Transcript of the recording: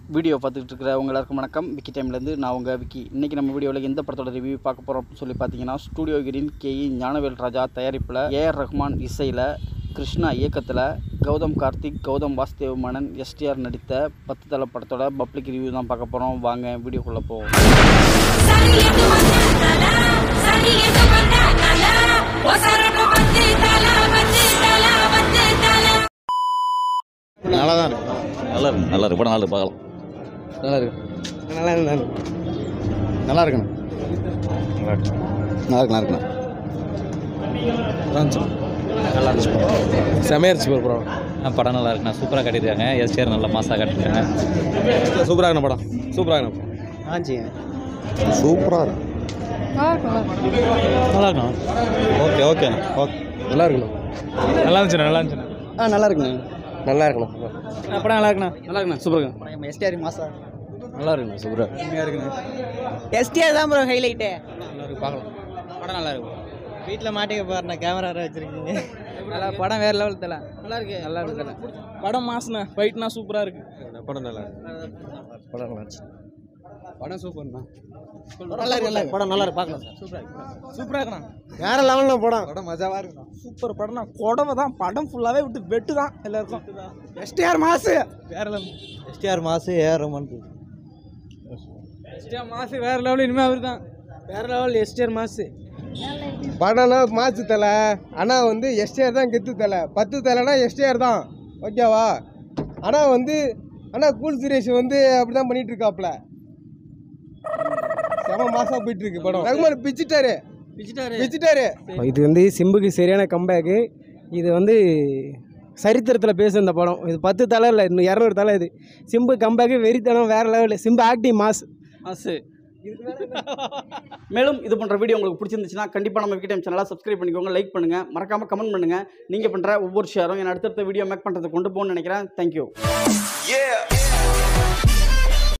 Video பார்த்துக்கிட்டு இருக்கிற உங்க எல்லாருக்கும் வணக்கம் விக்கி டைம்லேருந்து நான் உங்கள் விக்கி இன்றைக்கி நம்ம வீடியோவில் எந்த படத்தோட ரிவ்யூ பார்க்க போகிறோம் அப்படின்னு சொல்லி பார்த்தீங்கன்னா studio green K E Gnanavel Raja தயாரிப்பில் ஏஆர் ரஹ்மான் இசையில் கிருஷ்ணா இயக்கத்தில் கௌதம் கார்த்திக் கௌதம் வாசுதேவ் மேனன் எஸ்டிஆர் நடித்த பத்து தலை படத்தோட பப்ளிக் ரிவ்யூ தான் பார்க்க போகிறோம் வாங்க வீடியோக்குள்ளே போவோம் சரியது வந்தாதலா சரியது வந்தாதலா ஒசரன வந்து தலா வந்து தலா வந்து தலா நல்லா தான் இருக்கு நல்லா இருக்கு நல்லா இருக்கு படம் நல்லா இருக்கு பார்க்கலாம் நல்லா இருக்கு நல்லா இருக்கு நல்லா இருக்குண்ணா நல்லா இருக்கு நல்லா இருக்கு நல்லா இருக்குண்ணா நல்லா இருந்துச்சு செமையா இருந்துச்சு ப்ரோ ஆ, படம் நல்லா இருக்குண்ணா சூப்பராக கட்டியிருக்காங்க எஸ்டிஆர் நல்லா மாசாக கட்டியிருக்காங்க சூப்பராக இருக்குண்ணா படம் சூப்பராக இருக்குண்ணா ஆஞ்சி சூப்பராக இருக்கு நல்லா இருக்குண்ணா ஓகே ஓகே ஓகே நல்லா இருக்குண்ணா நல்லா இருந்துச்சு நல்லா இருந்துச்சு ஆ நல்லா இருக்குண்ணா நல்லா இருக்குண்ணா படம் நல்லா இருக்குண்ணா நல்லா இருக்குண்ணா சூப்பராக எஸ்டிஆர் மாசா நல்லா இருக்குண்ணா சூப்பராக எஸ்டிஆர் தான் ப்ரோ ஹைலைட்டு நல்லா இருக்கு பார்க்கலாம் படம் நல்லா இருக்கும் வீட்டில் மாட்டிக்க பாருண்ணா கேமரா வச்சிருக்கீங்க நல்லா படம் வேற லெவல் தல நல்லா இருக்கு நல்லா இருக்கு தல படம் மாசுண்ணா ஃபைட்னா சூப்பராக இருக்கு படம் நல்லா இருக்கு படம் நல்லா இருந்துச்சு படம் சூப்பர்ண்ணா நல்லா இருக்கு நல்லா இருக்கு படம் நல்லா இருக்கு பார்க்கலாம் சார் சூப்பராக இருக்குண்ணா வேற லெவலில் படம் படம் மஜாவாக இருக்குண்ணா சூப்பர் படம்னா குடவை தான் படம் ஃபுல்லாகவே விட்டு வெட்டு தான் எல்லாருக்கும் எஸ்டிஆர் மாசு வேற level STR mass AR Rahman STR mass வேற லெவல் இனிமேல் அவர் தான் வேற லெவல் எஸ்டிஆர் மாசு படம்னா மாசு தலை ஆனால் வந்து எஸ்டிஆர் தான் கெத்து தலை பத்து தலைனா எஸ்டிஆர் தான் ஓகேவா ஆனால் வந்து ஆனால் கூல் சுரேஷ் வந்து அப்படி தான் பண்ணிட்டு இருக்காப்ல செம மாசா போயிட்டு இருக்கு படம் ரகுமான் பிச்சிட்டாரு பிச்சிட்டாரு இது வந்து சிம்புக்கு சரியான கம்பேக்கு இது வந்து சரித்திரத்தில் பேசும் இந்த படம் இது பத்து தலை இல்லை இன்னும் இரநூறு தலை இது சிம்பு கம்பேக்கு வெறித்தனம் வேறு லெவலு சிம்பு ஆக்டிங் மாஸ் மாசு மேலும் இது போன்ற வீடியோ உங்களுக்கு பிடிச்சிருந்துச்சுன்னா கண்டிப்பாக நம்ம விக்கி டைம் சேனலை சப்ஸ்கிரைப் பண்ணிக்கோங்க லைக் பண்ணுங்கள் மறக்காமல் கமெண்ட் பண்ணுங்கள் நீங்கள் பண்ணுற ஒவ்வொரு ஷேரும் என் அடுத்தடுத்த வீடியோ மேக் பண்ணுறதுக்கு கொண்டு போகணும்னு நினைக்கிறேன் தேங்க்யூ Yeah.